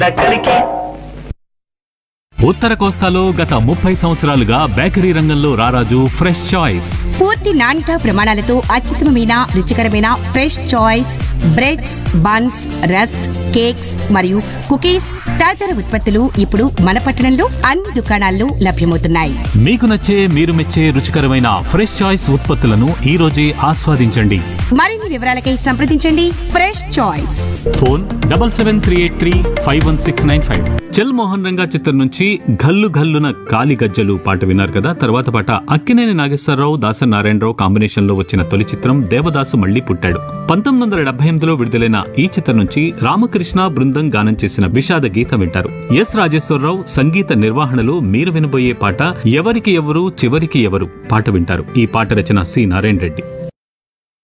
దక్కలికి ఉత్తర కోస్తాలో గత ముప్పై సంవత్సరాలుగా బేకరీ రంగంలో రారాజు ఫ్రెష్ చాయిస్ పూర్తి నాణ్యత ప్రమాణాలతో అత్యుత్తమమైన రుచికరమైన fresh choice breads buns rusk cakes మరియు కుకీస్ తదితర ఉత్పత్తులు ఇప్పుడు మన పట్టణంలో అన్ని దుకాణాల్లో లభ్యమవుతున్నాయి మీకు నచ్చే మీరు మెచ్చే రుచికరమైన ఫ్రెష్ చాయిస్ ఉత్పత్తులను ఈ రోజే ఆస్వాదించండి మరిన్ని వివరాలకై సంప్రదించండి fresh choice phone double seven three eight three five one six nine five Chal Mohan Ranga చిత్రం నుంచి ఘల్లు ఘల్లున కాలి గజ్జలు పాట విన్నారు కదా తర్వాత పాట అక్కినేని నాగేశ్వరరావు దాసన్ నారాయణరావు కాంబినేషన్ లో వచ్చిన తొలి చిత్రం దేవదాసు మళ్లీ పుట్టాడు పంతొమ్మిది వందల డెబ్బై ఎనిమిదిలో విడుదలైన ఈ చిత్రం నుంచి రామకృష్ణ బృందం గానం చేసిన విషాద గీతం వింటారు ఎస్ రాజేశ్వరరావు సంగీత నిర్వహణలో మీరు వినబోయే పాట ఎవరికి ఎవరు చివరికి ఎవరు పాట వింటారు ఈ పాట రచన సి నారాయణ రెడ్డి